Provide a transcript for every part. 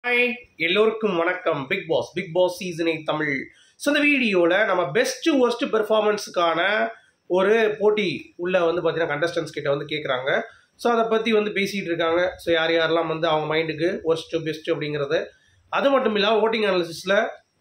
hi எல்லோருக்கும் வணக்கம் big pass big pass சீசனை தமிழ் ஸோ இந்த வீடியோவில் நம்ம பெஸ்ட் ஒர்ஸ்ட் பெர்ஃபார்மன்ஸுக்கான ஒரு போட்டி உள்ள வந்து பார்த்தீங்கன்னா கண்டஸ்டன்ஸ் கிட்ட வந்து கேட்குறாங்க ஸோ அதை பற்றி வந்து பேசிகிட்டு இருக்காங்க ஸோ யார் யாரெல்லாம் வந்து அவங்க மைண்டுக்கு ஒர்ஸ்ட்டு பெஸ்ட்டு அப்படிங்கிறது அது மட்டும் இல்லாமல் ஓட்டிங் அனாலிசிஸில்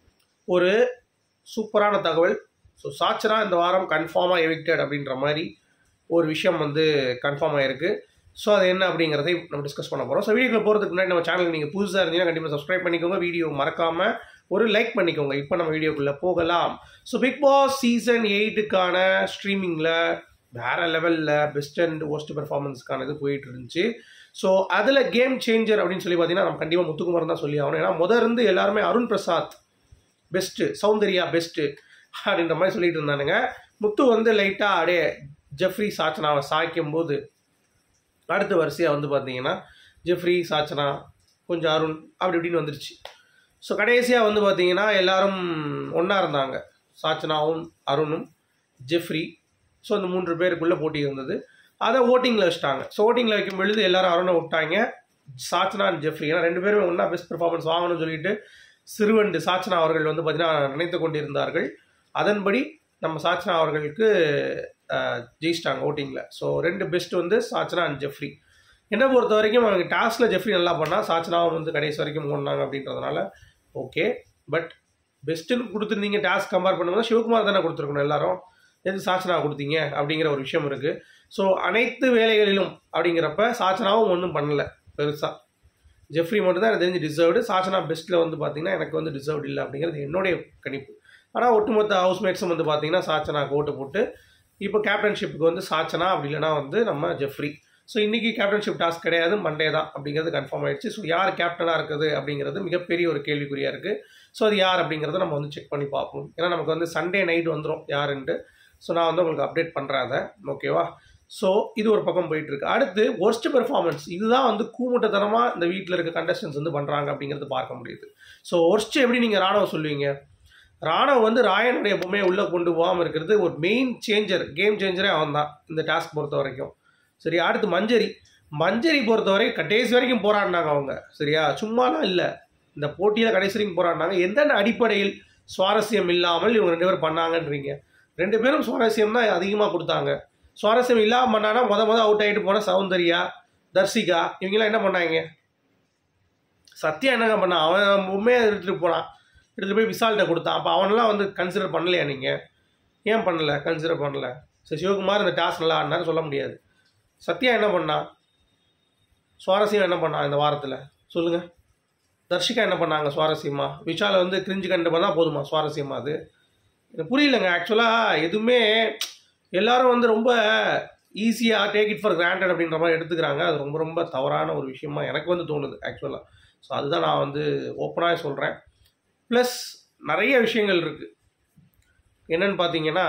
ஒரு சூப்பரான தகவல் ஸோ சாச்சரா இந்த வாரம் கன்ஃபார்மாக எவிக்டட் அப்படின்ற மாதிரி ஒரு விஷயம் வந்து கன்ஃபார்ம் ஆயிருக்கு ஸோ அது என்ன அப்படிங்கிறதை நம்ம டிஸ்கஸ் பண்ண போகிறோம் ஸோ வீடியோக்குள்ள போகிறதுக்கு முன்னாடி நம்ம சேனலுக்கு நீங்கள் புதுசாக இருந்தீங்கன்னா கண்டிப்பாக சப்ஸ்கிரைப் பண்ணிக்கோங்க வீடியோ மறக்காமல் ஒரு லைக் பண்ணிக்கோங்க இப்போ நம்ம வீடியோக்குள்ளே போகலாம் ஸோ பிக் பாஸ் சீசன் எயிட்டுக்கான ஸ்ட்ரீமிங்கில் வேறு லெவலில் பெஸ்ட் அண்ட் ஒர்ஸ்ட் பெர்ஃபார்மன்ஸ்க்கான இது போயிட்டு இருந்துச்சு ஸோ அதில் கேம் சேஞ்சர் அப்படின்னு சொல்லி பார்த்தீங்கன்னா நம்ம கண்டிப்பாக முத்துக்குமார் தான் சொல்லி ஆகணும் ஏன்னா முதல் இருந்து எல்லாருமே அருண் பிரசாத் பெஸ்ட்டு சௌந்தர்யா பெஸ்ட்டு அப்படின்ற மாதிரி சொல்லிட்டு இருந்தானுங்க முத்து வந்து லைட்டாக அப்படியே ஜெஃப்ரி சாச்சனாவை சாய்க்கும் போது அடுத்த வரிசையாக வந்து பார்த்தீங்கன்னா ஜெஃப்ரி சாச்சனா கொஞ்சம் அருண் அப்படி இப்படின்னு வந்துருச்சு ஸோ கடைசியாக வந்து பார்த்தீங்கன்னா எல்லாரும் ஒன்றா இருந்தாங்க சாச்சனாவும் அருணும் ஜெஃப்ரி ஸோ அந்த மூன்று பேருக்குள்ளே போட்டி இருந்தது அதை ஓட்டிங்கில் வச்சுட்டாங்க ஸோ ஓட்டிங்கில் வைக்கும் பொழுது எல்லாரும் அருணை விட்டாங்க சாச்சனா அண்ட் ஜெஃப்ரி ஏன்னா ரெண்டு பேரும் ஒன்றா பெஸ்ட் பெர்ஃபார்மன்ஸ் வாங்கணும்னு சொல்லிட்டு சிறுவண்டு சாச்சனா அவர்கள் வந்து பார்த்தீங்கன்னா நினைத்து கொண்டிருந்தார்கள் அதன்படி நம்ம சாச்சனா அவர்களுக்கு அஹ், ஜெயிச்சிட்டாங்க ஓட்டிங்கில் ஸோ ரெண்டு பெஸ்ட் வந்து சாச்சனா அண்ட் ஜெஃப்ரி என்னை பொறுத்த வரைக்கும் அவனுக்கு டாஸ்கில் ஜெஃப்ரி நல்லா பண்ணால் சாச்சனாவும் வந்து கடைசி வரைக்கும் ஓடினாங்க அப்படின்றதுனால ஓகே பட் பெஸ்ட்டுன்னு கொடுத்துருந்தீங்க டாஸ்க் கம்பேர் பண்ணும்போது சிவகுமார் தானே கொடுத்துருக்கணும் எல்லாரும் எதுக்கு சாச்சனா கொடுத்தீங்க அப்படிங்கிற ஒரு விஷயம் இருக்குது ஸோ அனைத்து வேலைகளிலும் அப்படிங்கிறப்ப சாச்சனாவும் ஒன்றும் பண்ணலை பெருசாக ஜெஃப்ரி மட்டும் தான் எனக்கு தெரிஞ்சு டிசர்வ்டு சாச்சனா பெஸ்ட்டில் வந்து பார்த்தீங்கன்னா எனக்கு வந்து டிசர்வ்டு இல்லை அப்படிங்கிறது என்னுடைய கணிப்பு ஆனால் ஒட்டுமொத்த ஹவுஸ்மேட்ஸும் வந்து பார்த்தீங்கன்னா சாச்சனாக்கு ஓட்டு போட்டு இப்போ கேப்டன்ஷிப்புக்கு வந்து சாச்சனா அப்படி இல்லைனா வந்து நம்ம ஜெஃப்ரி ஸோ இன்றைக்கி கேப்டன்ஷிப் டாஸ்க் கிடையாது மண்டே தான் அப்படிங்கிறது கன்ஃபார்ம் ஆயிடுச்சு ஸோ யார் கேப்டனாக இருக்குது அப்படிங்கிறது மிகப்பெரிய ஒரு கேள்விக்குறியாக இருக்குது ஸோ அது யார் அப்படிங்கிறத நம்ம வந்து செக் பண்ணி பார்ப்போம் ஏன்னா நமக்கு வந்து சண்டே நைட் வந்துடும் யாருன்ட்டு ஸோ நான் வந்து உங்களுக்கு அப்டேட் பண்ணுறேன் அதை ஓகேவா ஸோ இது ஒரு பக்கம் போயிட்டு இருக்கு அடுத்து ஒர்ஸ்ட் பெர்ஃபார்மன்ஸ் இதுதான் வந்து கூமுட்டத்தனமாக இந்த வீட்டில் இருக்க கண்டஸ்டன்ஸ் வந்து பண்ணுறாங்க அப்படிங்கிறது பார்க்க முடியுது ஸோ ஒர்ஸ்ட் எப்படி நீங்கள் ராணுவ சொல்லுவீங்க ராணவ் வந்து ராயனுடைய பொம்மையை உள்ளே கொண்டு போகாமல் இருக்கிறது ஒரு மெயின் சேஞ்சர் கேம் சேஞ்சரே அவன் தான் இந்த டாஸ்க் பொறுத்த வரைக்கும் சரி அடுத்து மஞ்சரி மஞ்சரி பொறுத்தவரை கடைசி வரைக்கும் போராடினாங்க அவங்க சரியா சும்மாலாம் இல்லை இந்த போட்டியில் கடைசி வரைக்கும் போராடினாங்க எந்தெந்த அடிப்படையில் சுவாரஸ்யம் இல்லாமல் இவங்க ரெண்டு பேரும் பண்ணாங்கன்றீங்க ரெண்டு பேரும் சுவாரஸ்யம் தான் அதிகமாக கொடுத்தாங்க சுவாரஸ்யம் இல்லாமல் பண்ணானா முத முத அவுட் ஆகிட்டு போன சௌந்தர்யா தர்சிகா இவங்கெல்லாம் என்ன பண்ணாங்க சத்யா என்னங்க பண்ணான் அவன் பொம்மையை எடுத்துகிட்டு போனான் எடுத்துகிட்டு போய் விசால்கிட்ட கொடுத்தான் அப்போ அவனெல்லாம் வந்து கன்சிடர் பண்ணலையா நீங்கள் ஏன் பண்ணல கன்சிடர் பண்ணல சரி சிவகுமார் இந்த டாஸ்க் நல்லா ஆடினாரு சொல்ல முடியாது சத்யா என்ன பண்ணான் சுவாரஸ்யம் என்ன பண்ணான் இந்த வாரத்தில் சொல்லுங்கள் தர்ஷிகா என்ன பண்ணாங்க சுவாரஸ்யமா விஷாலை வந்து கிரிஞ்சு கண்டு பண்ணால் போதுமா சுவாரஸ்யமா அது எனக்கு புரியலங்க ஆக்சுவலாக எதுவுமே எல்லாரும் வந்து ரொம்ப ஈஸியாக டேக் இட் ஃபார் கிராண்டட் அப்படின்ற மாதிரி எடுத்துக்கிறாங்க அது ரொம்ப ரொம்ப தவறான ஒரு விஷயமா எனக்கு வந்து தோணுது ஆக்சுவலாக ஸோ அதுதான் நான் வந்து ஓப்பனாக சொல்கிறேன் ப்ளஸ் நிறைய விஷயங்கள் இருக்குது என்னன்னு பார்த்தீங்கன்னா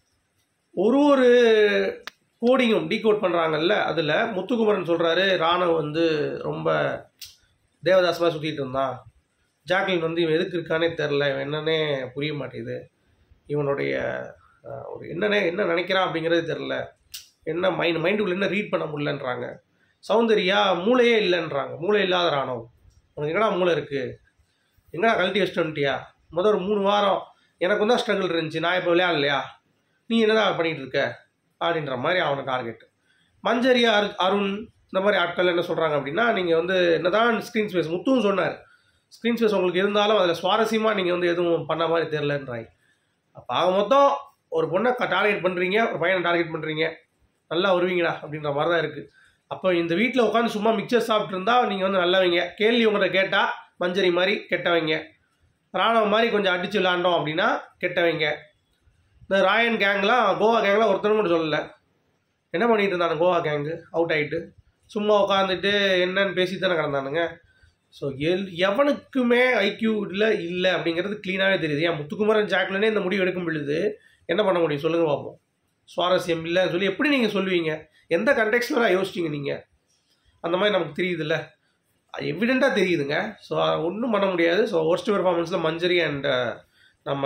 ஒரு ஒரு கோடிங்கும் டீகோட் பண்ணுறாங்கல்ல அதில் முத்துக்குமரன் சொல்கிறாரு ராணவ் வந்து ரொம்ப தேவதாஸ் மாதிரி சுற்றிட்டு இருந்தான் ஜாக்லின் வந்து இவன் எதுக்கு இருக்கானே தெரில இவன் என்னன்னே புரிய மாட்டேங்குது இவனுடைய அஹ், ஒரு என்னன்னே என்ன நினைக்கிறான் அப்படிங்கிறது தெரில என்ன மைண்ட் மைண்டுக்குள்ள என்ன ரீட் பண்ண முடியலன்றாங்க சௌந்தர்யா மூளையே இல்லைன்றாங்க மூளை இல்லாத ராணவ் உனக்கு என்னடா மூளை இருக்குது எங்கடா கழட்டி வச்சுட்டு வந்துட்டியா முதல் ஒரு மூணு வாரம் எனக்கு வந்து ஸ்ட்ரகிள் இருந்துச்சு நான் இப்போ விளையாடலையா நீ என்னடா பண்ணிகிட்டு இருக்க அப்படின்ற மாதிரி அவனை டார்கெட் மஞ்சரி அரு அருண் இந்த மாதிரி ஆட்கள் என்ன சொல்கிறாங்க அப்படின்னா நீங்கள் வந்து என்னதான் ஸ்க்ரீன் ஸ்பேஸ் முத்துவும் சொன்னார் ஸ்க்ரீன் ஸ்பேஸ் உங்களுக்கு இருந்தாலும் அதில் சுவாரஸ்யமாக நீங்கள் வந்து எதுவும் பண்ண மாதிரி தெரிலன்றாங்க அப்போ ஆக மொத்தம் ஒரு பொண்ணை டார்கெட் பண்ணுறீங்க ஒரு பையனை டார்கெட் பண்ணுறீங்க நல்லா வருவீங்கடா அப்படின்ற மாதிரி தான் இருக்குது அப்போ இந்த வீட்டில் உட்காந்து சும்மா மிக்சர் சாப்பிட்டு இருந்தா நீங்கள் வந்து நல்லவங்க கேள்வி உங்கள்கிட்ட கேட்டால் மஞ்சரி மாதிரி கெட்டவங்க ராணுவ மாதிரி கொஞ்சம் அடிச்சு விளாண்டோம் அப்படின்னா கெட்டவங்க இந்த ராயன் கேங்லாம் கோவா கேங்லாம் ஒருத்தரும் கூட சொல்லலை என்ன பண்ணிட்டு இருந்தாங்க கோவா கேங்கு அவுட் ஆகிட்டு சும்மா உட்காந்துட்டு என்னன்னு பேசி தானே கிடந்தானுங்க ஸோ எல் எவனுக்குமே ஐக்யூ இல்லை இல்லை அப்படிங்கிறது க்ளீனாகவே தெரியுது ஏன் முத்துக்குமரன் ஜாக்லனே இந்த முடிவு எடுக்கும் பொழுது என்ன பண்ண முடியும் சொல்லுங்கள் பார்ப்போம் சுவாரஸ்யம் இல்லைன்னு சொல்லி எப்படி நீங்கள் சொல்லுவீங்க எந்த கண்டெக்ஸ்டில் யோசிச்சிங்க நீங்கள் அந்த மாதிரி நமக்கு தெரியுதுல்ல எவிடெண்ட்டாக தெரியுதுங்க ஸோ ஒன்றும் பண்ண முடியாது ஸோ ஒர்ஸ்ட் பெர்ஃபார்மன்ஸில் மஞ்சரி அண்ட் நம்ம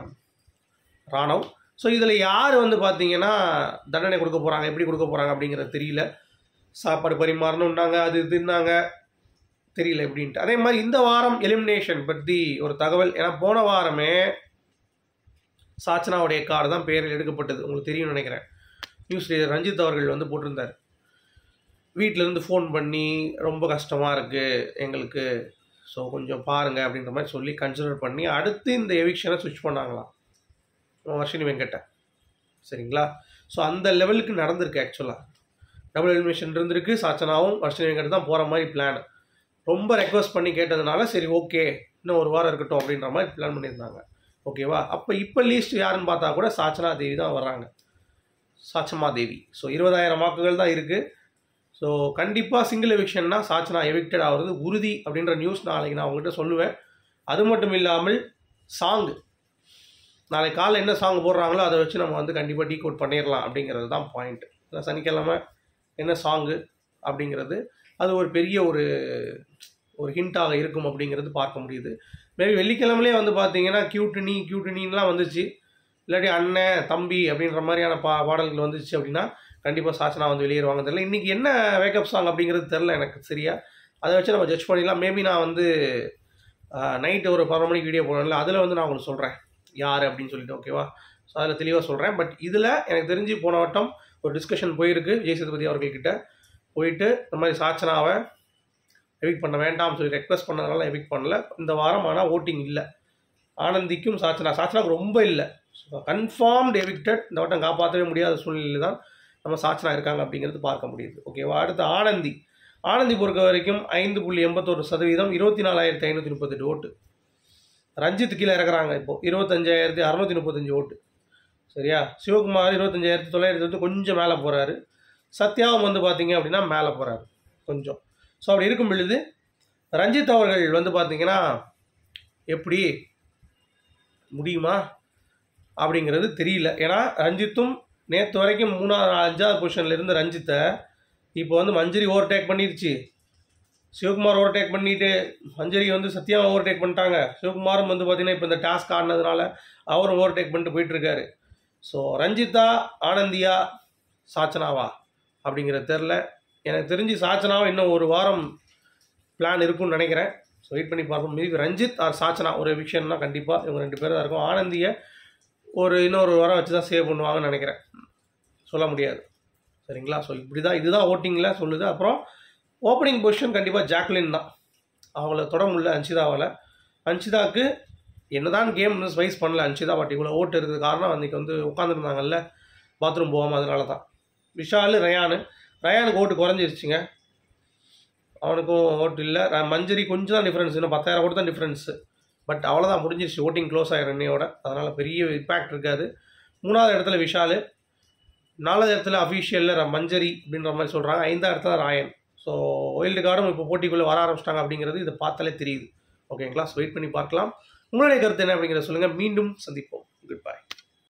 ராணவ் ஸோ இதில் யார் வந்து பார்த்தீங்கன்னா தண்டனை கொடுக்க போகிறாங்க எப்படி கொடுக்க போகிறாங்க அப்படிங்கிறது தெரியல சாப்பாடு பரிமாறணுன்னாங்க அது இதுன்னாங்க தெரியல எப்படின்ட்டு அதே மாதிரி இந்த வாரம் எலிமினேஷன் பற்றி ஒரு தகவல் ஏன்னா போன வாரமே சாச்சனாவுடைய கார் தான் பேரில் எடுக்கப்பட்டது உங்களுக்கு தெரியும்னு நினைக்கிறேன் நியூஸ் ரீடர் ரஞ்சித் அவர்கள் வந்து போட்டிருந்தார் வீட்டிலேருந்து ஃபோன் பண்ணி ரொம்ப கஷ்டமாக இருக்குது எங்களுக்கு ஸோ கொஞ்சம் பாருங்கள் அப்படின்ற மாதிரி சொல்லி கன்சிடர் பண்ணி அடுத்து இந்த எவிக்ஷனை ஸ்விட்ச் பண்ணாங்களாம் வர்ஷினி வெங்கட்ட சரிங்களா ஸோ அந்த லெவலுக்கு நடந்திருக்கு ஆக்சுவலாக டபுள் எலிமினேஷன் இருந்திருக்கு சாச்சனாவும் வர்ஷினி வெங்கட் தான் போகிற மாதிரி பிளான் ரொம்ப ரெக்வஸ்ட் பண்ணி கேட்டதுனால சரி ஓகே இன்னும் ஒரு வாரம் இருக்கட்டும் அப்படின்ற மாதிரி பிளான் பண்ணியிருந்தாங்க ஓகேவா அப்போ இப்போ லீஸ்ட் யாருன்னு பார்த்தா கூட சாச்சனா தேவி தான் வர்றாங்க சாச்சமா தேவி ஸோ இருபதாயிரம் வாக்குகள் தான் இருக்குது ஸோ கண்டிப்பாக சிங்கிள் எவிக்ஷன்னா சாச்சனா எவிக்டட் ஆகிறது உறுதி அப்படின்ற நியூஸ் நாளைக்கு நான் உங்ககிட்ட சொல்லுவேன் அது மட்டும் இல்லாமல் சாங் நாளைக்கு காலைல என்ன சாங் போடுறாங்களோ அதை வச்சு நம்ம வந்து கண்டிப்பாக டீ கோட் பண்ணிடலாம் அப்படிங்கிறது தான் பாயிண்ட் சனிக்கிழமை என்ன சாங்கு அப்படிங்கிறது அது ஒரு பெரிய ஒரு ஒரு ஹிண்ட்டாக இருக்கும் அப்படிங்கிறது பார்க்க முடியுது மேபி வெள்ளிக்கிழமையிலே வந்து பார்த்தீங்கன்னா கியூட்டினி கியூட்டினின்லாம் வந்துச்சு இல்லாட்டி அண்ணன் தம்பி அப்படின்ற மாதிரியான பா பாடல்கள் வந்துச்சு அப்படின்னா கண்டிப்பாக சாச்சனா வந்து வெளியேறுவாங்க தெரியல இன்றைக்கி என்ன வேக்கப் சாங் அப்படிங்கிறது தெரில எனக்கு சரியா அதை வச்சு நம்ம ஜட்ஜ் பண்ணிடலாம் மேபி நான் வந்து நைட்டு ஒரு பதினொரு மணிக்கு வீடியோ போடல அதில் வந்து நான் உங்களுக்கு சொல்கிறேன் யார் அப்படின்னு சொல்லிட்டு ஓகேவா ஸோ அதில் தெளிவாக சொல்கிறேன் பட் இதில் எனக்கு தெரிஞ்சு போன வட்டம் ஒரு டிஸ்கஷன் போயிருக்கு விஜய் சேதுபதி அவர்கள்கிட்ட போயிட்டு இந்த மாதிரி சாச்சனாவை எவிக் பண்ண வேண்டாம்னு சொல்லி ரெக்வஸ்ட் பண்ணதுனால எவிக் பண்ணல இந்த வாரம் ஆனால் ஓட்டிங் இல்லை ஆனந்திக்கும் சாச்சனா சாச்சனாவுக்கு ரொம்ப இல்லை கன்ஃபார்ம்டு எவிக்டட் இந்த வட்டம் காப்பாற்றவே முடியாத சூழ்நிலையில் தான் நம்ம சாச்சனா இருக்காங்க அப்படிங்கிறது பார்க்க முடியுது ஓகேவா அடுத்து ஆனந்தி ஆனந்தி பொறுத்த வரைக்கும் ஐந்து புள்ளி எண்பத்தொரு சதவீதம் இருபத்தி நாலாயிரத்தி ஐநூற்றி முப்பத்தெட்டு ஓட்டு ரஞ்சித் கீழே இறக்குறாங்க இப்போ இருபத்தஞ்சாயிரத்தி அறநூற்றி முப்பத்தஞ்சு ஓட்டு சரியா சிவகுமார் இருபத்தஞ்சாயிரத்தி தொள்ளாயிரத்தி வந்து கொஞ்சம் மேலே போகிறாரு சத்யாவும் வந்து பார்த்தீங்க அப்படின்னா மேலே போகிறாரு கொஞ்சம் ஸோ அப்படி இருக்கும் பொழுது ரஞ்சித் அவர்கள் வந்து பார்த்தீங்கன்னா எப்படி முடியுமா அப்படிங்கிறது தெரியல ஏன்னா ரஞ்சித்தும் நேற்று வரைக்கும் மூணாவது அஞ்சாவது பொசிஷனில் இருந்த ரஞ்சித்தை இப்போ வந்து மஞ்சரி ஓவர்டேக் பண்ணிருச்சு சிவகுமார் ஓவர்டேக் பண்ணிட்டு மஞ்சரி வந்து சத்யாவை ஓவர்டேக் பண்ணிட்டாங்க சிவகுமாரும் வந்து பார்த்தீங்கன்னா இப்போ இந்த டாஸ்க் ஆடினதுனால அவரும் ஓவர்டேக் பண்ணிட்டு போயிட்டுருக்காரு ஸோ ரஞ்சிதா ஆனந்தியா சாச்சனாவா அப்படிங்கிறது தெரில எனக்கு தெரிஞ்சு சாச்சனாவை இன்னும் ஒரு வாரம் பிளான் இருக்கும்னு நினைக்கிறேன் ஸோ வெயிட் பண்ணி பார்ப்போம் மீதி ரஞ்சித் ஆர் சாச்சனா ஒரு விஷயம்னா கண்டிப்பாக இவங்க ரெண்டு பேரும் தான் இருக்கும் ஆனந்தியை ஒரு இன்னொரு வாரம் வச்சு தான் சேவ் பண்ணுவாங்கன்னு நினைக்கிறேன் சொல்ல முடியாது சரிங்களா ஸோ இப்படி தான் இதுதான் ஓட்டிங்கில் சொல்லுது அப்புறம் ஓப்பனிங் பொசிஷன் கண்டிப்பாக ஜாக்லின் தான் அவளை தொட முடியல அன்சிதாவால் அன்சிதாவுக்கு என்னதான் கேம் வந்து ஸ்வைஸ் பண்ணல அன்சிதா பட் இவ்வளோ ஓட்டு இருக்கிறது காரணம் அன்றைக்கி வந்து உட்காந்துருந்தாங்கல்ல பாத்ரூம் போகாமல் அதனால தான் விஷால் ரயானு ரயானுக்கு ஓட்டு குறைஞ்சிருச்சுங்க அவனுக்கும் ஓட்டு இல்லை மஞ்சரி கொஞ்சம் தான் டிஃப்ரென்ஸ் இன்னும் பத்தாயிரம் ஓட்டு தான் டிஃப்ரென்ஸு பட் அவ்வளோதான் முடிஞ்சிருச்சு ஓட்டிங் க்ளோஸ் ஆகிடும் இன்னையோட அதனால் பெரிய இம்பேக்ட் இருக்காது மூணாவது இடத்துல விஷால் நாலாவது இடத்துல அஃபீஷியலில் மஞ்சரி அப்படின்ற மாதிரி சொல்கிறாங்க ஐந்தாவது இடத்துல ராயன் ஸோ ஒயில்டு கார்டும் இப்போ போட்டிக்குள்ளே வர ஆரம்பிச்சிட்டாங்க அப்படிங்கிறது இதை பார்த்தாலே தெரியுது ஓகேங்களா ஸோ வெயிட் பண்ணி பார்க்கலாம் உங்களுடைய கருத்து என்ன அப்படிங்கிறத சொல்லுங்கள் மீண்டும் சந்திப்போம்